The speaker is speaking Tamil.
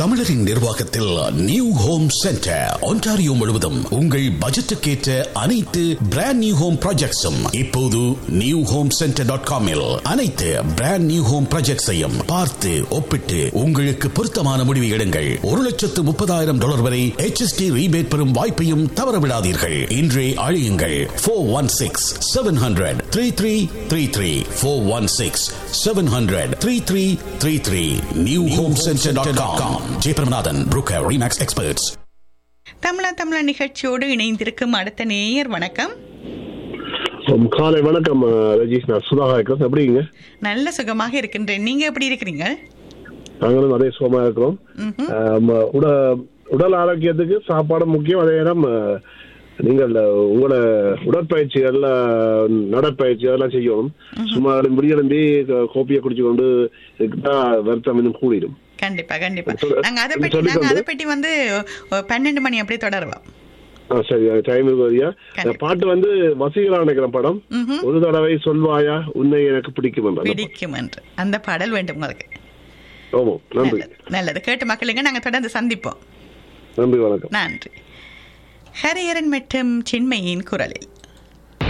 தமிழரின் நிர்வாகத்தில் நியூ ஹோம் சென்டர் ஒன்டாரியோ முழுவதும் உங்கள் பட்ஜெட்டுக்கேற்ற அனைத்து பிராண்ட் நியூ ஹோம் ப்ராஜெக்ட்ஸும் இப்போது நியூ ஹோம் சென்டர் டாட் காமில் அனைத்து பிராண்ட் நியூ ஹோம் ப்ராஜெக்ட்ஸையும் பார்த்து ஒப்பிட்டு உங்களுக்கு பொருத்தமான முடிவு எடுங்கள் ஒரு லட்சத்து முப்பதாயிரம் டாலர் வரை HST ரீபேட் பெறும் வாய்ப்பையும் தவறவிடாதீர்கள் இன்றே அழியுங்கள் four one six seven hundred three three three three four one six seven hundred three three three three new home centre dot com ஜெயபிரமநாதன் broker ReMax experts Tamizha Tamizha நிகழ்ச்சியோடு இணைந்திருக்கும் அடுத்த நேயர் வணக்கம் உம், காலை வணக்கம் அஹ், ரஜீஷ் நான் சுதாகா இருக்கிறேன் எப்படிங்க நல்ல சுகமாக இருக்கின்றேன் நீங்க எப்படி இருக்கிறீங்க நாங்களும் அதே சுகமா இருக்கிறோம் அஹ், ம- உட உடல் ஆரோக்கியத்துக்கு சாப்பாடு முக்கியம் அதே நேரம் அஹ், நீங்கள் அஹ், உங்களோட உடற்பயிற்சிகள் அஹ், நடைப்பயிற்சி அதெல்லாம் செய்யணும் சும்மா முடியெலும்பி கோப்பியை குடிச்சு கொண்டு இதுக்குதான் வருத்தம் இன்னும் கூடிடும் கண்டிப்பா கண்டிப்பா சொல்ல- நாங்க அதை இப்ப பற்றி சொல்லிக் நாங்க அதை கொண்டு- பற்றி வந்து அஹ், பன்னெண்டு மணி அப்படியே தொடருவோம் ஆ, சரி டைம் இருக்கு ஐயா இந்த பாட்டு வந்து வசீகரா நினைக்கிற படம் ஒரு தடவை சொல்வாயா உன்னை எனக்கு பிடிக்கும் என்ற அந்த பாட்டு. பிடிக்கும் என்று அந்த பாடல் வேண்டும் உங்களுக்கு ஆமாம் நன்றி நல்லது நல்லது கேட்டு மக்களுங்க நாங்க தொடர்ந்து சந்திப்போம் நன்றி வணக்கம் நன்றி ஹரியரன் மற்றும் சின்மையின் குரலில்